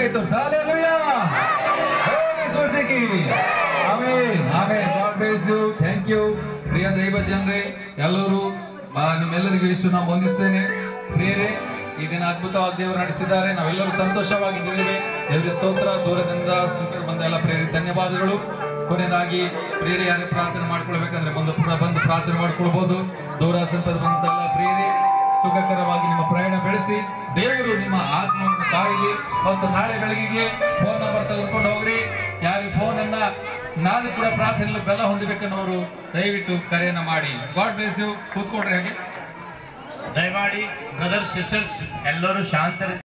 ತೋರ್ಸ amen amen God bless you thank you ಪ್ರಿಯ ದೈವ ಜನರೇ ಎಲ್ಲರೂ ಆ, ನಿಮ್ಮೆಲ್ಲರಿಗೂ ಇಷ್ಟು ನಾವು ವಂದಿಸ್ತೇನೆ ಪ್ರಿಯರೇ ಈ ದಿನ ಅದ್ಭುತವಾಗಿ ದೇವರು ನಡೆಸಿದ್ದಾರೆ ನಾವೆಲ್ಲರೂ ಸಂತೋಷವಾಗಿದ್ದೇವೆ ದೇವರ ಸ್ತೋತ್ರ ದೂರದಿಂದ ಸುಖ ಬಂದ ಎಲ್ಲ ಪ್ರೇರಿ ಧನ್ಯವಾದಗಳು ಕೊನೆಯದಾಗಿ ಪ್ರೇರಿ ಯಾರೇ ಪ್ರಾರ್ಥನೆ ಮಾಡ್ಕೊಳ್ಬೇಕಂದ್ರೆ ಬಂದು ಪ್ರ- ಬಂದು ಪ್ರಾರ್ಥನೆ ಮಾಡ್ಕೊಳ್ಬಹುದು ದೂರ ಸಂಪದ ಬಂದಲ್ಲ ಪ್ರೇರಿ ಸುಖಕರವಾಗಿ ನಿಮ್ಮ ಪ್ರಯಾಣ ಬೆಳೆಸಿ ದೇವರು ನಿಮ್ಮ ಆತ್ಮವನ್ನು ಕಾಯಲಿ ಮತ್ತು ನಾಳೆ ಬೆಳಗಿಗೆ ಫೋನ್ ನಂಬರ್ ತೆಗೆದುಕೊಂಡು ಹೋಗ್ರಿ ಯಾರಿಗೆ ಫೋನ್ ಅನ್ನ ನಾನು ಕೂಡ ಪ್ರಾರ್ಥನೆಯಲ್ಲಿ ಬೆಲ್ಲ ಹೊಂದಬೇಕನ್ನೋರು ದಯವಿಟ್ಟು ಕರೆಯನ್ನ ಮಾಡಿ ಗಾಡ್ ಬ್ಲೇಸ್ ಯು ಕೂತ್ಕೊಡ್ರಿ ಹಾಗೆ ದಯಮಾಡಿ ಬ್ರದರ್ ಸಿಸ್ಟರ್ಸ್ ಎಲ್ಲರೂ ಶಾಂತ